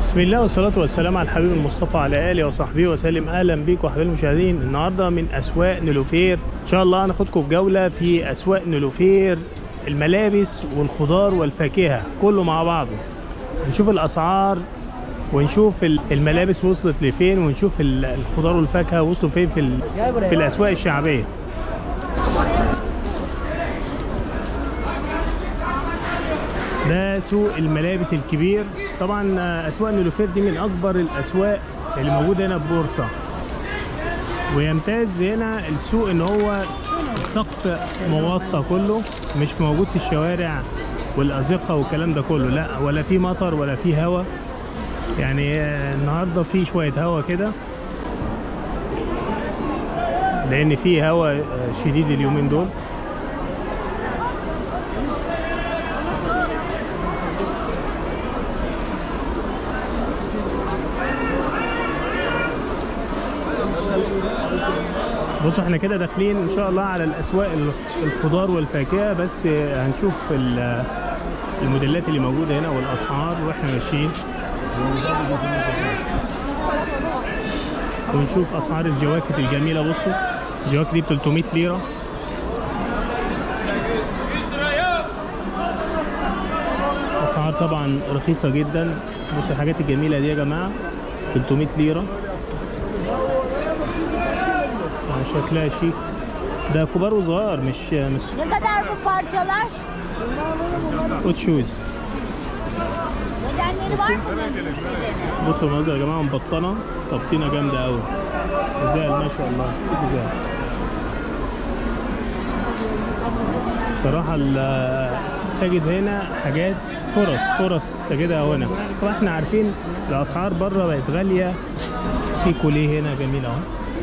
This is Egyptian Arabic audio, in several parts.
بسم الله والصلاة والسلام على الحبيب المصطفى على آله وصحبه وسلم أهلا بيكم أحباب المشاهدين النهاردة من أسواق نلوفير إن شاء الله هناخدكم في جولة في أسواق نلوفير الملابس والخضار والفاكهة كله مع بعضه هنشوف الأسعار ونشوف ال- الملابس وصلت لفين ونشوف ال- الخضار والفاكهة وصلوا فين في, ال- في الأسواق الشعبية ده سوق الملابس الكبير طبعا اسواق نلوفير دي من اكبر الاسواق اللي موجوده هنا في بورصه ويمتاز هنا السوق ان هو السقف مغطى كله مش موجود في الشوارع والازقه والكلام ده كله لا ولا في مطر ولا في هوا يعني آه، النهارده في شويه هوا كده لان في هوا آه، شديد اليومين دول بصوا احنا كده داخلين ان شاء الله على الاسواق ال- الخضار والفاكهه بس هنشوف ال- الموديلات اللي موجوده هنا والاسعار واحنا ماشيين ونشوف اسعار الجواكت الجميله بصوا الجواكت دي ب 300 ليره اسعار طبعا رخيصه جدا بصوا الحاجات الجميله dي يا جماعه 300 ليره يعني شكلها شيك ده كبار وصغار مش مش Ne kadar bu parçalar? اوت شوز Bedenleri var mı bunların bedeni? بصوا المنظر يا جماعه مبطنه تبطينه جامده قوي غزال ما شاء الله شوف غزال بصراحه ال- تجد هنا حاجات فرص فرص تجدها هنا طبعا احنا عارفين الاسعار بره بقت غاليه في كوليه هنا جميل اهو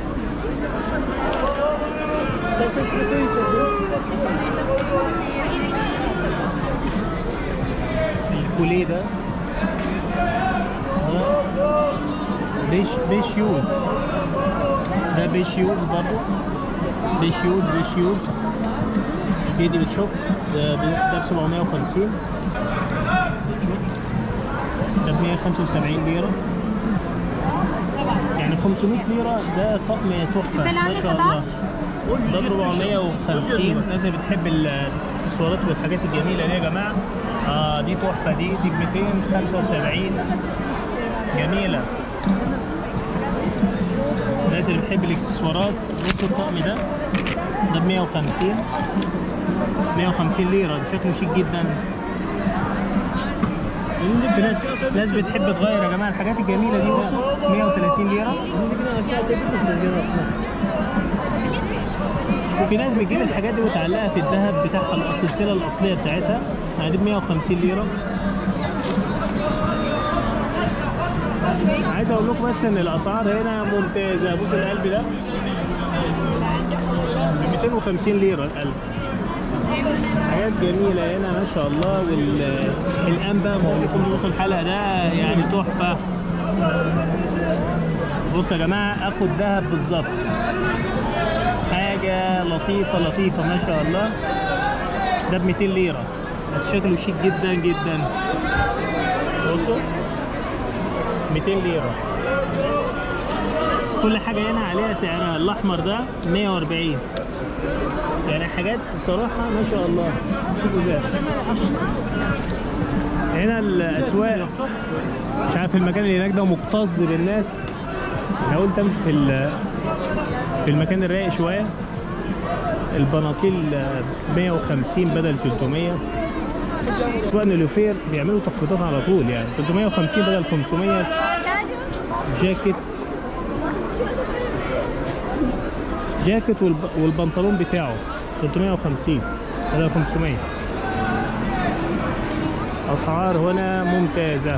الكوليه ده ده بيش بيش يوز ده بيش يوز برضه بيش يوز بيش يوز ايدي بتشك ده ب ده ب 750 ده ب 175 ليرة يعني 500 ليرة ده طقم تحفة ما شاء الله ده ب 450 الناس اللي بتحب الاكسسوارات والحاجات الجميلة دي يا جماعة اه دي تحفة دي دي ب 275 جميلة الناس اللي بتحب الاكسسوارات بصوا الطقم ده ده ب 150 150 ليرة ده شكله شيك جدا في ناس ناس بتحب تغير يا جماعة الحاجات الجميلة دي بصوا 130 ليرة وفي ناس بتجيب الحاجات دي وتعلقها في الذهب بتاعها السلسلة الأصلية بتاعتها يعني دي ب 150 ليرة عايز اقول لكم بس ان الاسعار هنا ممتازه بص القلب ده ب 250 ليره القلب حاجات جميله هنا ما شاء الله والانبا بقول لكم بصوا الحلقه ده يعني تحفه بصوا يا جماعه اخد دهب بالظبط حاجه لطيفه لطيفه ما شاء الله ده ب 200 ليره بس شكله شيك جدا جدا بصوا 200 ليرة كل حاجة هنا عليها سعرها الأحمر ده 140 يعني حاجات بصراحة ما شاء الله شوفوا ده هنا الأسواق مش عارف المكان اللي هناك ده مكتظ بالناس أنا قلت أمشي في ال- في المكان الرايق شوية البناطيل 150 بدل 300 سواء نلوفير بيعملوا تخفيضات على طول يعني 350 بدل 500 جاكيت جاكيت والب... والبنطلون بتاعه 350 بدل 500 اسعار هنا ممتازه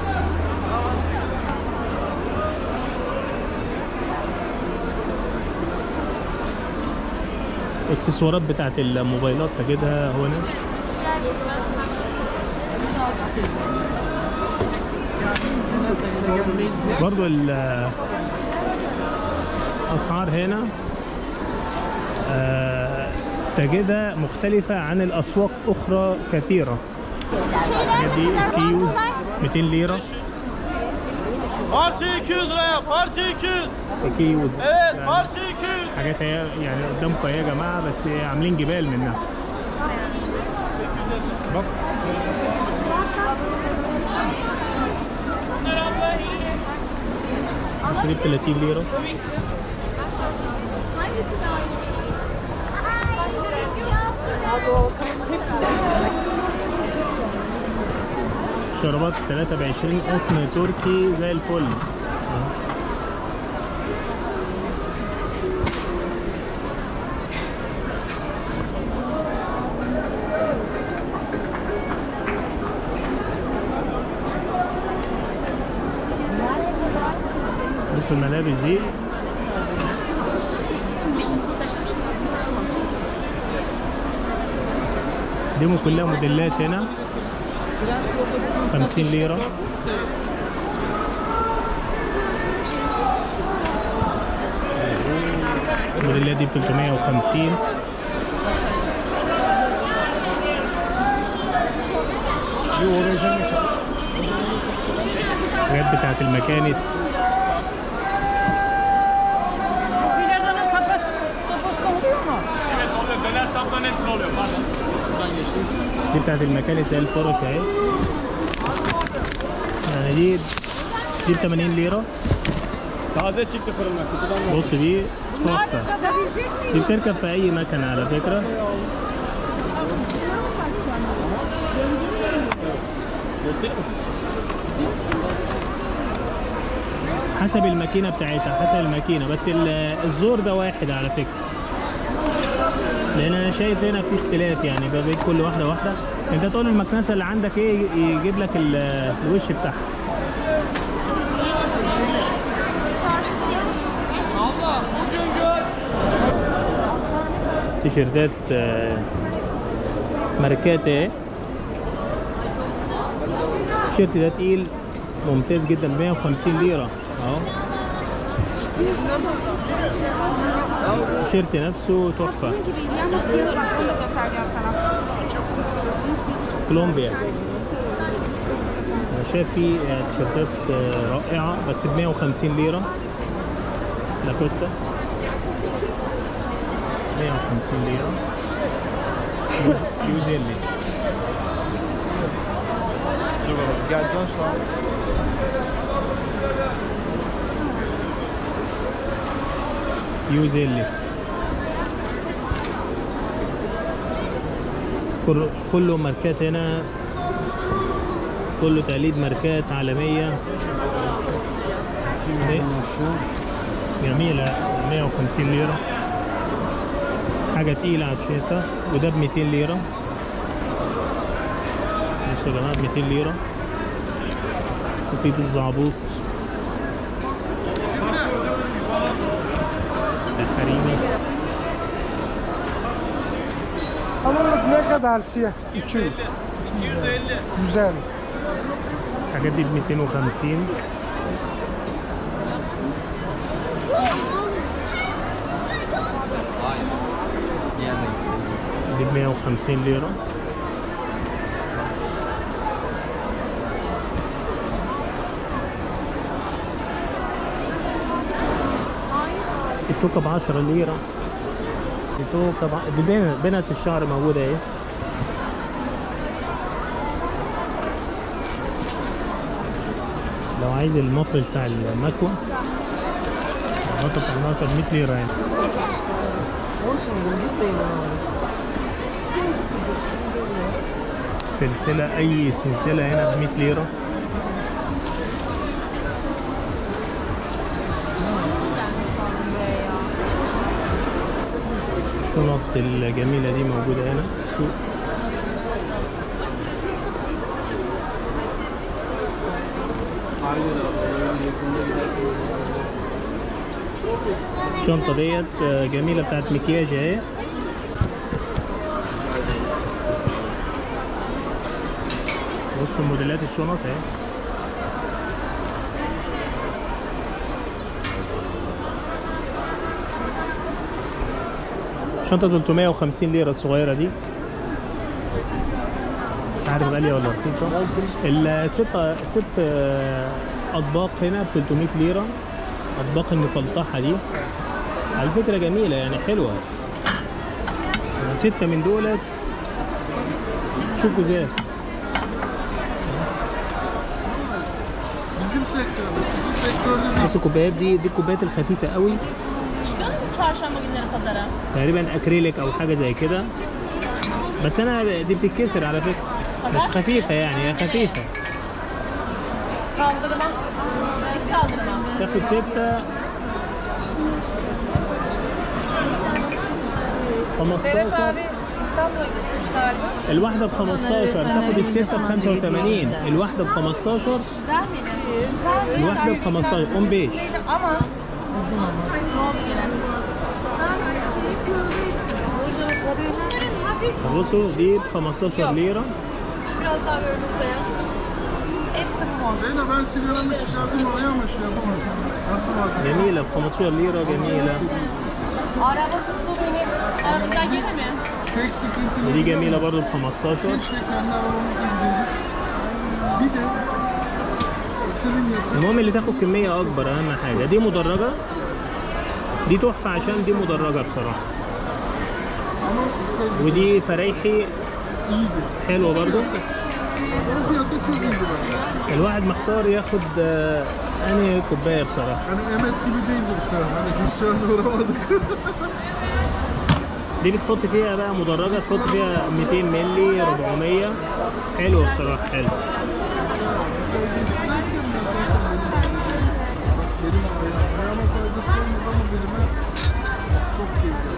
اكسسوارات بتاعت الموبايلات تجدها هنا برضو ال- الاسعار هنا آه، تجدها مختلفة عن الأسواق أخرى كثيرة Şeyler دي ne kadar var كيوز bunlar? 200 ليرة Parça 200 liraya, parça 200. اكي يوز Evet, يعني parça 200. حاجات هي يعني قدامكم اهي يا جماعه بس عاملين جبال منها بق شريط 30 ليره Hangisi daha iyi? Ay çok güzel. شربات 23 قطن تركي زي الفل أهو. بصوا الملابس دي دي كلها موديلات هنا 50 ليرة الموديلات دي ب 350 الحاجات بتاعت المكانس Bilerden sapes, sapes oluyor mu? Evet oluyor, döner sapların hepsini oluyor. Pardon. دي بتاعت المكانس هي الفرش اهي يعني دي دي ب 80 ليرة Taze çıktı fırından, kutudan بص دي تحفة Tadabilecek miyim? دي بتركب في أي مكنة على فكرة حسب الماكينة بتاعتها حسب الماكينة بس ال- الزور ده واحد على فكرة لأن أنا شايف هنا في اختلاف يعني ما بين كل واحدة واحدة أنت تقول المكنسة اللي عندك إيه يجيب لك ال- الوش بتاعها تيشيرتات آه، ماركات اهي التيشيرت ده تقيل ممتاز جدا 150 ليرة اهو التيشيرت نفسه تحفة gibi ama siyahı var. Onu da göstereceğim sana. Bunun siyahı çok كولومبيا انا شايف في آه، تيشيرتات آه، رائعة بس ب 150 ليرة لاكوستا 150 ليرة يوزيلي Geleceğim şu an. يوزيلي كل- كله ماركات هنا كله تقليد ماركات عالمية إيه؟ جميلة 150 ليرة بس حاجة تقيلة على الشتا وده ب 200 ليرة بصوا يا جماعة ب 200 ليرة وفي بالزعبوط ده حريمي Hamurluk ne kadar siyah? 200. 250. Güzel. الحاجات دي ب 250 دي ب 150 ليرة التوكة ب 10 ليرة التوكة ب... دي بين- بنس الشعر موجودة اهي لو عايز المفرش بتاع المكوى المفرش بتاع المكوى ب 100 ليرة يعني سلسلة أي سلسلة هنا ب 100 ليرة الشنط الجميلة دي موجودة هنا في السوق الشنطة ديت آه، جميلة بتاعت مكياج اهي بصوا موديلات الشنط اهي شنطة 350 ليرة الصغيرة دي عارف غاليه ولا رخيصه الست ست آه، اطباق هنا ب 300 ليره اطباق المفلطحه دي على فكره جميله يعني حلوه ستة من دولت شوف جزاف Bizim sektörde, sizin sektörde de بص الكوبايات دي دي الكوبايات الخفيفه قوي Çıkıyor mu çarşamba günleri pazara? تقريبا اكريليك او حاجه زي كده بس انا دي بتتكسر على فكره بس خفيفه يعني هي خفيفه Kaldırma. Dik kaldırma. تاخد ستة 15 İstanbul'a gidecekmiş galiba. الواحدة ب 15 تاخد الستة ب 85 الواحدة ب 15 Güzel miydi? Güzel miydi? الواحدة ب 15 15 Ama şunların hafif بصوا دي ب 15 ليرة biraz daha böyle uzayan. Hepsi bu model. Leyla ben sigaramı çıkardım oraya ama şey yapamadım. Nasıl bazen? جميلة ب 15 ليرة جميلة Araba tuttu beni. Arabada gelir mi? Tek sıkıntı ودي ne biliyor جميلة musun? برضو ب 15 Keşke kendi arabamızla gidelim. Bir de otelin yakın. المهم اللي تاخد كمية أكبر أهم حاجة دي مدرجة دي تحفة عشان دي مدرجة بصراحة Ama otel ودي فريحي iyiydi. حلوة برضو Ama fiyatı çok iyiydi bence. الواحد محتار ياخد آه، أنهي كوباية بصراحة Hani emet gibi değildi bu sefer. Hani Hüsyan'la uğramadık. دي بتحط فيها بقى مدرجة تحط فيها 200 مللي 400 حلو بصراحة حلو Benim ayağıma faydası olmadı ama belime çok keyifli.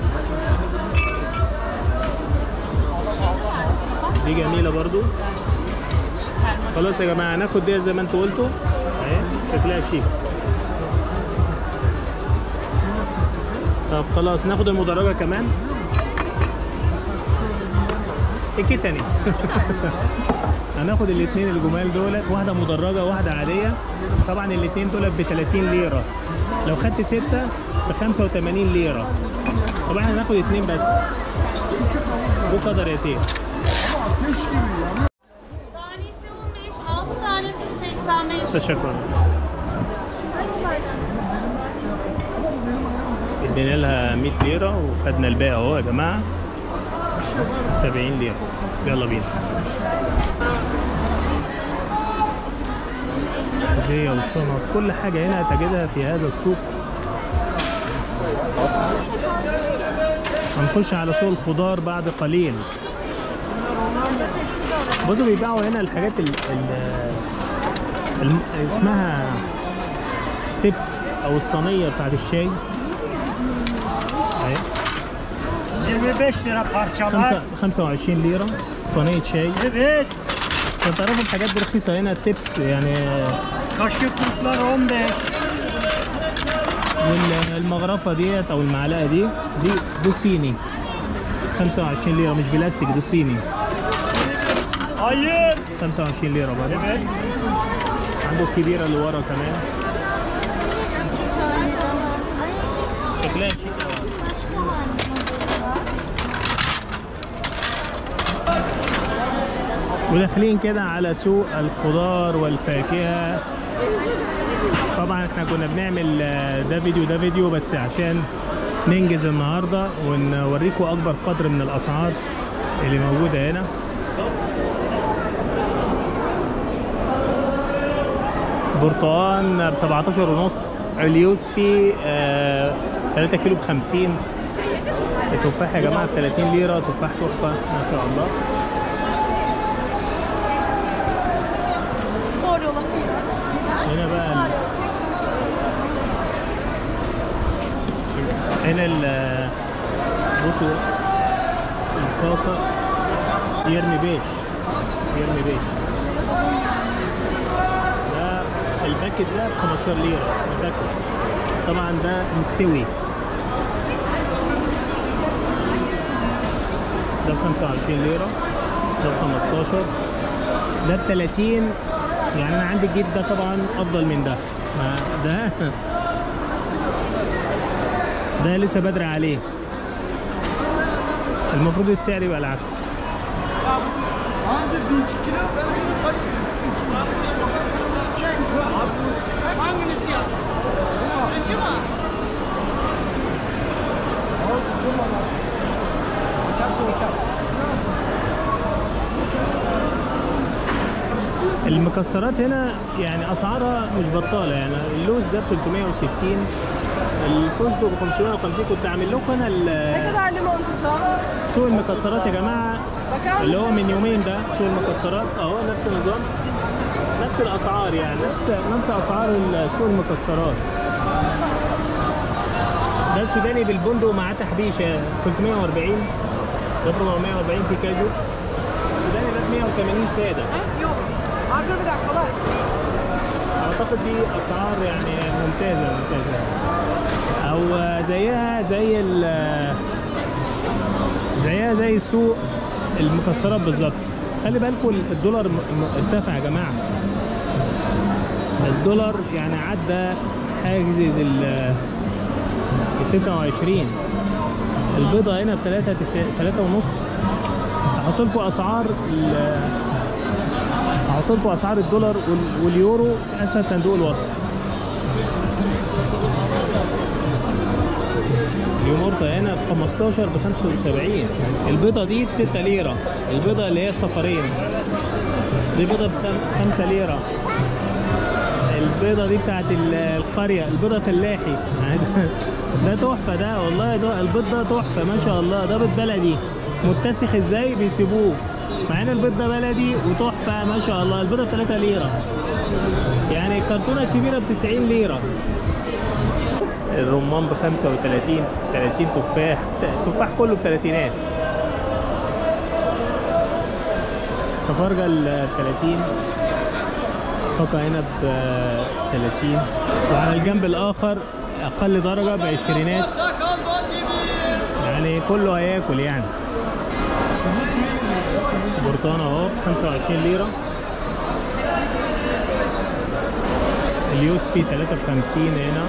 دي جميلة برضو خلاص يا جماعة هناخد دي زي ما انتوا قلتوا اهي شكلها شيك طب خلاص ناخد المدرجة كمان ايه تاني هناخد الاثنين الجمال دولت واحدة مدرجة وواحدة عادية طبعا الاثنين دولت ب 30 ليرة لو خدت ستة ب 85 ليرة طبعا احنا هناخد اثنين بس bu kadar yeter. Ateş gibi ya. Tanesi 15, 6 tanesi 85. Teşekkür ederim. ادينا لها 100 ليرة وخدنا الباقي اهو يا جماعة 70 ليرة يلا بينا هدية وشنط كل حاجة هنا تجدها في هذا السوق هنخش على سوق الخضار بعد قليل بصوا بيبيعوا هنا الحاجات ال ال الم... اسمها تبس او الصينيه بتاعت الشاي اهي 25 lira parçalar. خمسة- 25 ليره صينيه شاي Evet. عشان تعرفوا الحاجات دي رخيصه هنا التبس يعني Kaşıklıklar 15. والمغرفه ديت او المعلقه دي دي دي صيني 25 ليره مش بلاستيك دي صيني Hayır. 25 ليره برضه Evet. عنده الكبيره اللي ورا كمان شكلها شيك أوي. وداخلين كده على سوق الخضار والفاكهة طبعا احنا كنا بنعمل آه، ده فيديو ده فيديو بس عشان ننجز النهاردة ونوريكم أكبر قدر من الأسعار اللي موجودة هنا برتقال ب 17 ونص عليوس فيه آه 3 كيلو ب 50 التفاح يا جماعه ب 30 ليره تفاح تحفه ما شاء الله Doğru yola. هنا بقى ال... هنا ال بصوا الكاكا يرمي بيش يرمي بيش ده الباكت ده ب 15 ليرة الباكت طبعا ده مستوي ده ب 25 ليرة ده ب 15 ده ب 30 يعني انا عندي الجيب ده طبعا افضل من ده ما ده ده لسه بدري عليه المفروض السعر يبقى العكس Nedir bir iki kilo? Ben diyorum kaç kilo? Hangini istiyorsun? Turuncu mu? المكسرات هنا يعني اسعارها مش بطاله يعني اللوز ده ب 360 الفستق ب 550 كنت عامل لكم انا ال- kadar limon tuzu? سوق المكسرات يا جماعه Bakar اللي هو من يومين ده سوق المكسرات اهو نفس النظام نفس الاسعار يعني نفس نفس اسعار ال- سوق المكسرات ده سوداني بالبندق ومعاه تحبيشه 340 ده 440 في كاجو السوداني ده ب 180 ساده Yok. Abi dur bir dakika var. اعتقد دي اسعار يعني ممتازه ممتازه او زيها زي ال زيها زي سوق المكسرات بالظبط خلي بالكم الدولار م- م- ارتفع يا جماعه الدولار يعني عدى حاجز ال ال 29 البيضه هنا ب 3 3 ونص هحط لكم اسعار ال- هحط لكم اسعار الدولار وال- واليورو في اسفل صندوق الوصف اليومورتا هنا ب 15 ب 75 البيضه دي ب 6 ليره البيضه اللي هي الصفارين دي بيضه ب 5 ليره البيضه دي بتاعت ال- القريه البيضه فلاحي يعني ده- ده تحفه ده والله ده البيض ده تحفه ما شاء الله ده بيض بلدي متسخ ازاي بيسيبوه مع ان البيض ده بلدي وتحفه ما شاء الله البيضه ب 3 ليره يعني الكرتونه الكبيره ب 90 ليره الرمان ب 35 30 تفاح تفاح كله بثلاثينات سفرجل 30 فقط هنا ب 30 وعلى الجنب الاخر اقل درجه بعشرينات يعني كله هياكل يعني برتقانه اهو ب 25 ليره اليوسفي 53 هنا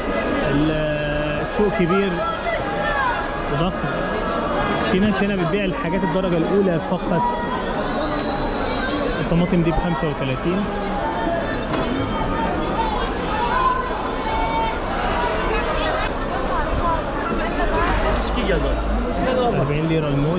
السوق كبير وضخم في ناس هنا بتبيع الحاجات الدرجه الاولى فقط الطماطم دي ب 35 40 ليرة الموز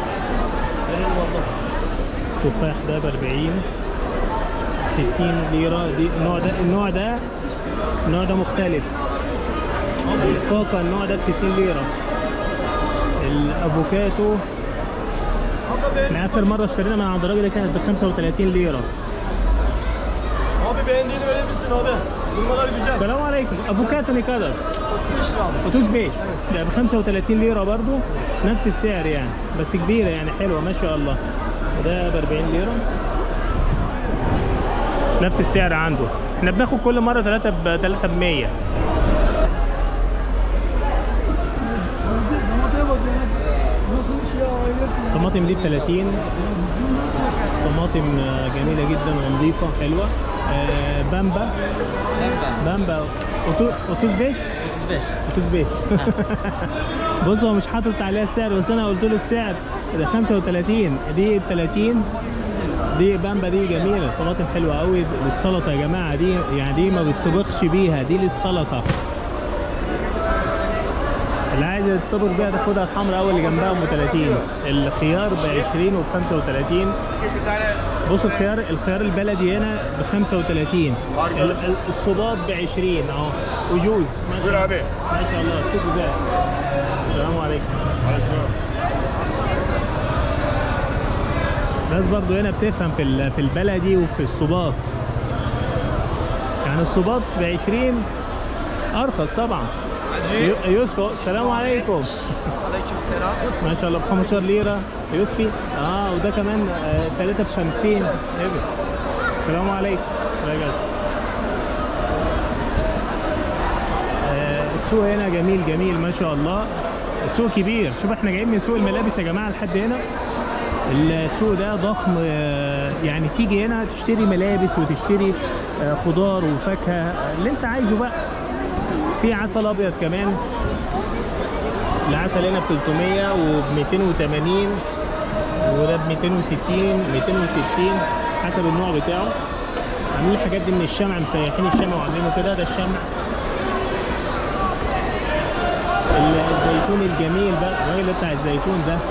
تفاح ده ب 40 60 ليرة دي النوع ده النوع ده النوع ده مختلف الكوكا النوع ده ب 60 ليرة الافوكاتو احنا اخر مرة اشترينا من عند الراجل ده كانت ب 35 ليرة Abi beğendiğini verebilirsin abi. Bunlar güzel. السلام عليكم افوكاتو نيكادر 35 lira abi. وتوز بيش ده ب 35 ليره برضو نفس السعر يعني بس كبيره يعني حلوه ما شاء الله وده ب 40 ليره نفس السعر عنده احنا بناخد كل مره 3 ب 3 ب 100 Domatese bak ya. Nasılmış ya hayret. طماطم دي ب 30 طماطم آه، جميله جدا ونظيفه حلوه آه، بامبا بامبا وتو- وتوز بيش وتوز بيش بص هو مش حاطط عليها السعر بس انا قلت له السعر ده 35 دي ب 30 دي بامبا دي جميله طماطم حلوه قوي للسلطه يا جماعه دي يعني دي ما بتطبخش بيها دي للسلطه اللي عايز يطبخ بيها تاخدها الحمراء اول اللي جنبها ام 30 الخيار ب 20 وب 35 بص الخيار الخيار البلدي هنا ب 35 ال- ال- الصباط ب 20 اهو وجوز ما شاء الله abi. ما شاء الله شوف ازاي السلام عليكم ناس برضو هنا بتفهم في ال- في البلدي وفي الصباط يعني الصباط ب 20 ارخص طبعا يو- يوسف السلام عليكم Aleykümselam. ما شاء الله ب 15 ليره يوسفي اه وده كمان آه 3 ب 50 ابن السلام عليكم رجل آه السوق هنا جميل جميل ما شاء الله السوق كبير شوف احنا جايين من سوق الملابس يا جماعه لحد هنا السوق ده ضخم آه، يعني تيجي هنا تشتري ملابس وتشتري آه، خضار وفاكهه اللي انت عايزه بقى في عسل ابيض كمان العسل هنا ب 300 وب 280 وده ب 260 260 حسب النوع بتاعه عاملين الحاجات دي من الشمع مسيحين الشمع وعاملينه كده ده الشمع الزيتون الجميل بقى الراجل ده بتاع الزيتون ده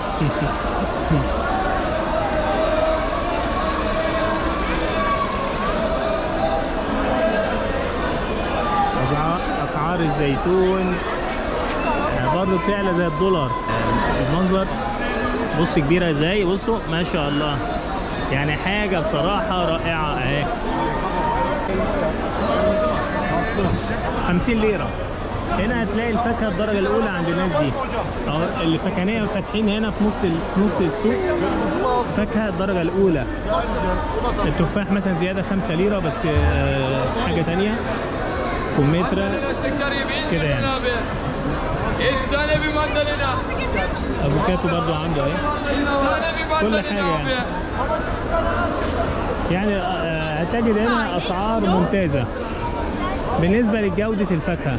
أسعار أسعار الزيتون آه، برضه بتعلى زي الدولار آه، المنظر بص كبيرة ازاي بصوا ما شاء الله يعني حاجة بصراحة رائعة اهي 50 ليرة هنا هتلاقي الفاكهة الدرجة الأولى عند الناس دي أو الفكهانية فاتحين هنا في نص ال- في نص السوق فاكهة الدرجة الأولى التفاح مثلا زيادة 5 ليرة بس آه، حاجة تانية كمثرى كده يعني السنة بمندلنا افوكاتو برضو عنده اهي كل حاجه يعني يعني آه، هتجد هنا اسعار ممتازه بالنسبه لجوده الفاكهه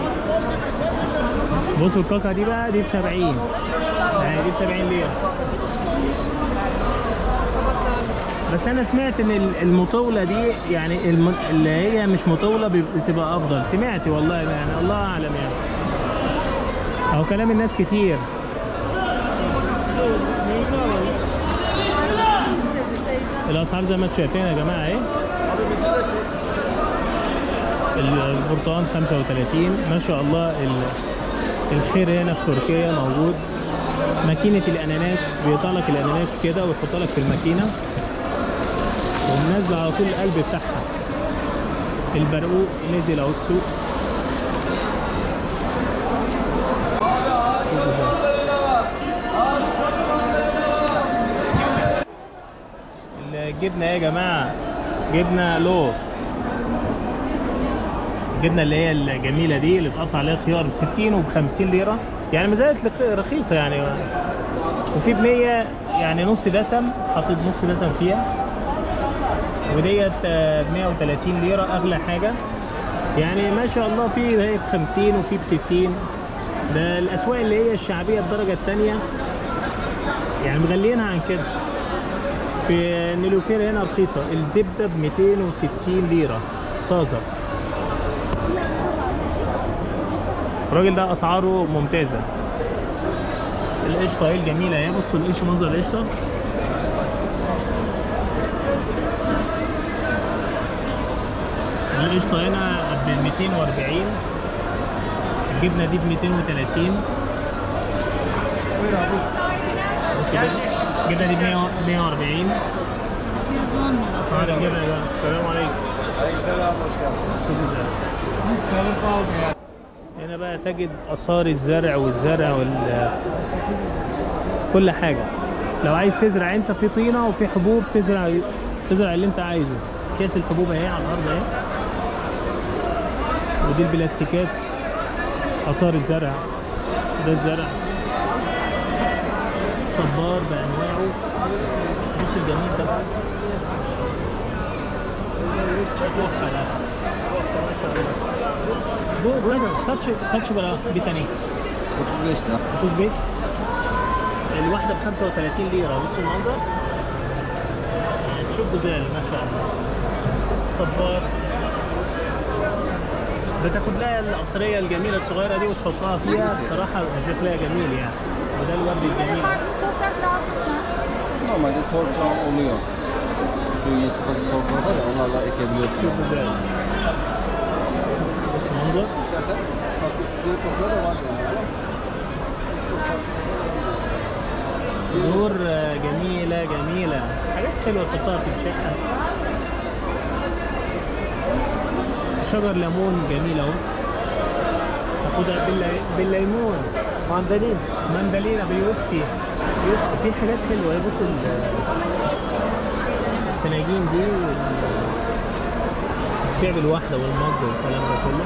بصوا الكاكا دي بقى دي ب 70 يعني دي ب 70 ليره بس انا سمعت ان ال- المطوله دي يعني الم- اللي هي مش مطوله بيب- بتبقى افضل سمعت والله يعني الله اعلم يعني اهو كلام الناس كتير الاسعار زي ما انتم شايفين يا جماعه اهي البرتقال 35 ما شاء الله ال- الخير هنا في تركيا موجود ماكينة الأناناس بيقطع لك الأناناس كده ويحط لك في الماكينة ومنزل على طول القلب بتاعها البرقوق نزل أهو السوق الجبنة ايه يا جماعة جبنة لو الجبنة اللي هي الجميلة دي اللي بتقطع عليها خيار ب 60 وب 50 ليرة يعني ما زالت لق- رخيصة يعني وفي ب 100 يعني نص دسم حطيت نص دسم فيها وديت ب 130 ليرة أغلى حاجة يعني ما شاء الله في هي ب 50 وفي ب 60 ده الأسواق اللي هي الشعبية الدرجة الثانية يعني مغلينها عن كده في النيلوفير هنا رخيصة الزبدة ب 260 ليرة طازة الراجل ده أسعاره ممتازة القشطة اهي الجميلة اهي بصوا القش منظر القشطة القشطة هنا ب 240 الجبنة دي ب 230 بصوا كده. الجبنة دي ب 140 أسعار الجبنة يا جماعة السلام عليكم هنا بقى تجد آثار الزرع والزرع وال كل حاجة لو عايز تزرع انت في طينة وفي حبوب تزرع تزرع اللي انت عايزه كيس الحبوب اهي على الأرض اهي ودي البلاستيكات آثار الزرع ده الزرع الصبار بأنواعه بص الجميل ده بقى تحفة ده تحفة ما شاء الله Bu brother kaç kaç para bir tane? 35 lira. 35 الواحدة ب 35 ليرة بصوا المنظر يعني تشوف جزال ما شاء الله الصبار بتاخد لها القصرية الجميلة الصغيرة دي وتحطها فيها بصراحة شكلها جميل يعني وده الورد الجميل Toprak lazım mı? Normalde torfa oluyor. Şu yeşil torfa var ya onlarla ekebiliyorsun. çok güzel بص المنظر Farklı sıklığı toprağı da var yani. زهور آه، جميلة جميلة حاجات حلوة تحطها في الشقة شجر ليمون جميل اهو تاخدها باللي- بالليمون ماندلين ماندلينا بيوسفي يوسفي في حاجات حلوة بص ال- الفناجين دي وال- بتعمل الواحدة والمج والكلام ده كله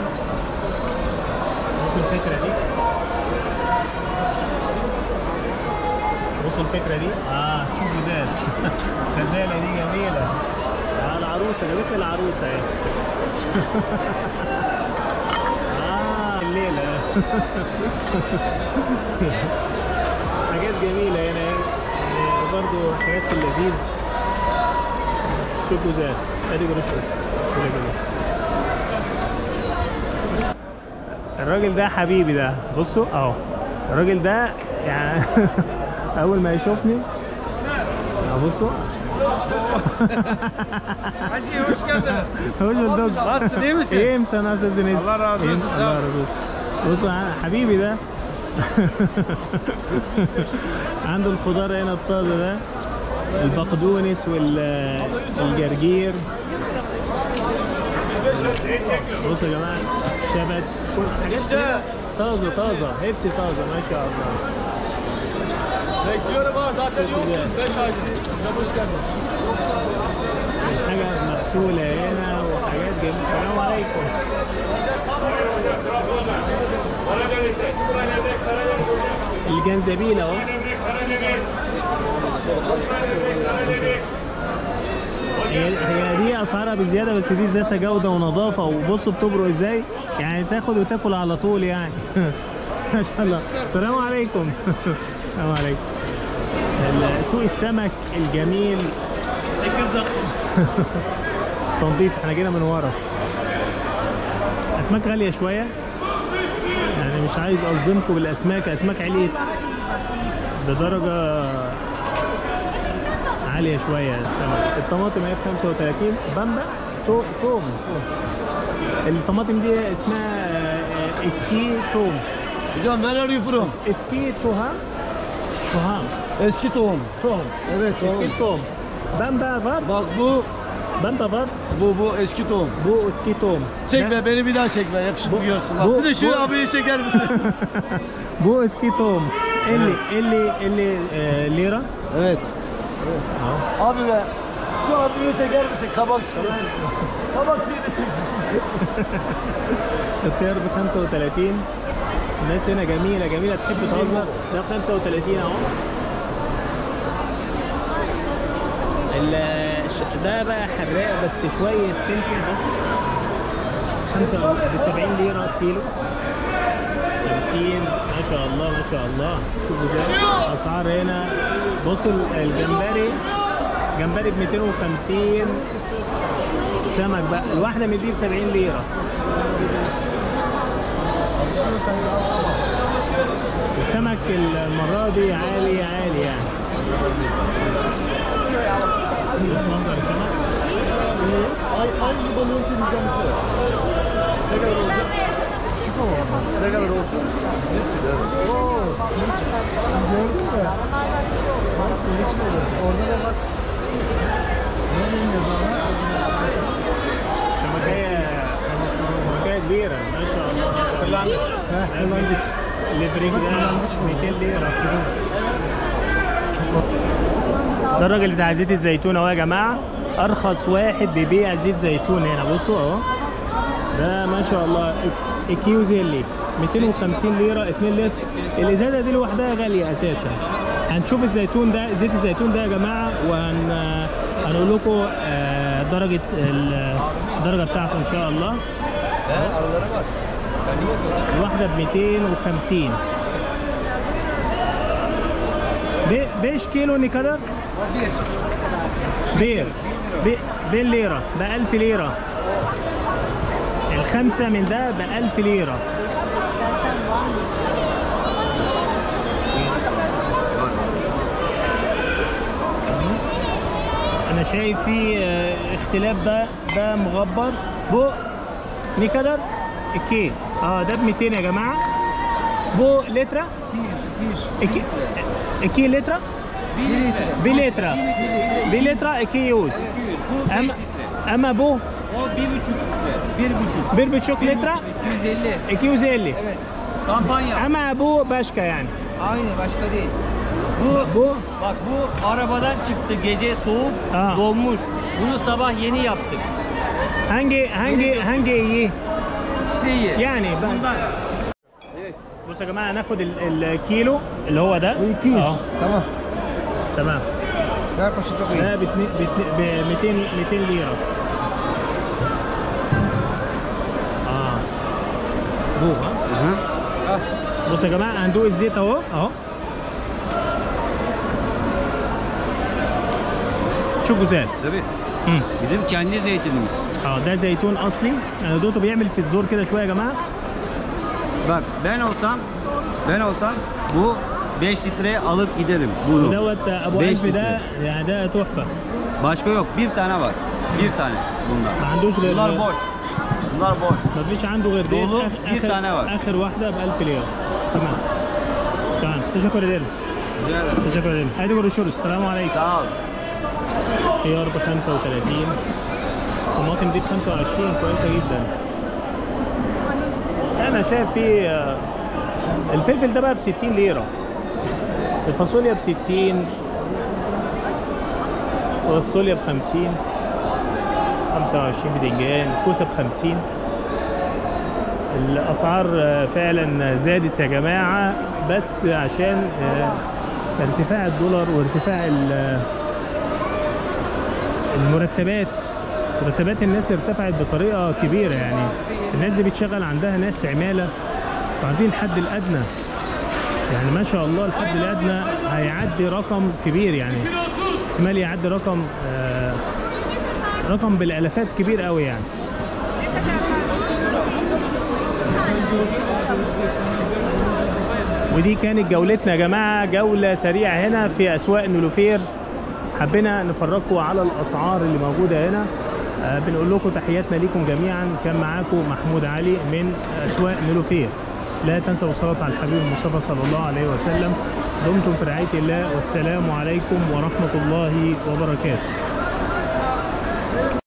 بص الفكرة دي بصوا الفكرة دي اه شوف غزال غزالة دي جميلة آه العروسة جابت لي العروسة اهي اه الليلة حاجات جميلة هنا اهي يعني برضه حاجات في اللذيذ شوف جزاز ادي جروش كده كده الراجل ده حبيبي ده بصوا اهو الراجل ده يعني اول ما يشوفني اهو بصوا Hacı hoş geldin. Hoş bulduk. Nasılsın, iyi misin? İyiyim sen nasılsınız? Allah razı olsun, İyiyim, sağ ol. Allah razı olsun. بصوا ع- حبيبي ده عنده الخضار هنا الطازه ده البقدونس وال- والجرجير بصوا يا جماعه شبت كل حاجات كده طازه طازه هيبسي طازه ما شاء الله Bekliyorum ha zaten yoksunuz 5 aydır. Ya hoş geldin. حاجه مغسوله هنا وحاجات جميله السلام عليكم الجنزبيل اهو هي هي دي اسعارها بزياده بس دي ذاتها جوده ونظافه وبصوا بتبرق ازاي يعني تاخد وتاكل على طول يعني ما شاء الله السلام عليكم السلام عليكم ال- سوق السمك الجميل تنظيف احنا جينا من ورا اسماك غاليه شويه يعني مش عايز اصدمكم بالاسماك اسماك عليت بدرجه عاليه شويه السمك الطماطم هي ب 35 بامبا تو توم الطماطم دي اسمها آه، اسكي توم Hocam where are you from? اسكي توهام توهام Eski tohum. توم Evet tohum. اسكي توم بامبا فار Bak bu بامبا فار bu bu eski tohum. bu اسكي توم Çekme beni bir daha çekme yakışıklı Bu- görsün. Bak bu- bir de şu bu- abiyi çeker misin? بو اسكي توم اللي اللي اللي آه ليره evet. اهو Abi be. Şu abiyi çeker misin? Kabakçı. Kabakçıyı da çek. السعر ب 35 الناس هنا جميله جميله تحب تهزر ده ب 35 اهو ال- الش- ده بقى حراق بس شويه فلفل بس 5 ب 70 ليره كيلو 50 ما شاء الله ما شاء الله شوفوا ده اسعار هنا بصوا ال- الجمبري جمبري ب 250 سمك بقى الواحده من دي ب 70 ليره السمك المرة دي عالي عالي يعني بص منظر السمك Ay, aynı balığın temizlenmiş. Ne kadar olacak? Küçük ama. Ne kadar olsun? Oo, gördün mü? Bak, değişik oluyor. Orada da bak. Ne bilmiyoruz ama. سمكية سمكية كبيرة ما شاء الله كلاندش الافريق ده 200 ليرة ده الراجل بتاع زيت الزيتون اهو يا جماعة أرخص واحد بيبيع زيت زيتون هنا بصوا اهو ده ما شاء الله اكيو زيلي 250 ليرة 2 لتر الإزازة دي لوحدها غالية أساسا هنشوف الزيتون ده زيت الزيتون ده يا جماعة وهن هنقول لكم آه، درجة ال- الدرجة بتاعته إن شاء الله الواحدة ب 250 ب- بيش كيلو نكدر؟ بير بير بين ليرة ب 1000 ليرة الخمسة من ده ب 1000 ليرة أنا شايف في آه، اختلاف ده ده مغبر بو نكدر الكيل اه ده ب 200 يا جماعة بو لترة اكي اكي لترة بلترة بلترة اكي يوز اما اما بو O bir buçuk litre. Bir buçuk. bir buçuk litre 250. 250 Evet. Kampanya. ama bu başka yani Aynı başka değil. Bu bu bak bu arabadan çıktı gece soğuk Ha. donmuş. Bunu sabah yeni yaptık. hangi hangi hangi iyi İşte iyi. يعني ب- Bundan. بصوا يا جماعه هناخد ال- الكيلو اللي هو ده Bu 200. اه Tamam. تمام Ver poşeti koyayım. ده ب 200 200 ليره اه بو ها بصوا يا جماعه هندوق الزيت اهو اهو Çok güzel. Tabii. Hı. Bizim kendi zeytinimiz. اه ده زيتون اصلي انا دوقته بيعمل في الزور كده شويه يا جماعه Bak ben olsam ben olsam bu 5 litreye alıp giderim bunu. ودوت ابو Beş الف ده litre. يعني ده تحفه Başka yok. Bir tane var. Bir tane bunlar. ما عندوش غير Bunlar boş. Bunlar boş. ما فيش عنده غير ديت دولو آخر- bir tane var. اخر واحده ب 1000 ليره تمام تمام تشكر ederim Rica ederim. تشكر ederim هادي görüşürüz السلام عليكم Sağ ol. خيار ب 35 طماطم دي ب 25 كويسه جدا انا شايف في آه، الفلفل ده بقى ب 60 ليره الفاصوليا ب 60 والفاصوليا ب 50 25 بدنجان الكوسه ب 50 الاسعار آه، فعلا زادت يا جماعه بس عشان آه، ارتفاع الدولار وارتفاع ال- المرتبات مرتبات الناس ارتفعت بطريقه كبيره يعني الناس دي بتشغل عندها ناس عماله عارفين الحد الادنى يعني ما شاء الله الحد الادنى هيعدي رقم كبير يعني احتمال يعدي رقم آه رقم بالالافات كبير قوي يعني ودي كانت جولتنا يا جماعه جوله سريعه هنا في اسواق نلوفير حبينا نفرجكم على الاسعار اللي موجوده هنا آه، بنقول لكم تحياتنا ليكم جميعا كان معاكم محمود علي من اسواق نلوفير لا تنسوا الصلاه على الحبيب المصطفى صلى الله عليه وسلم دمتم في رعايه الله والسلام عليكم ورحمه الله وبركاته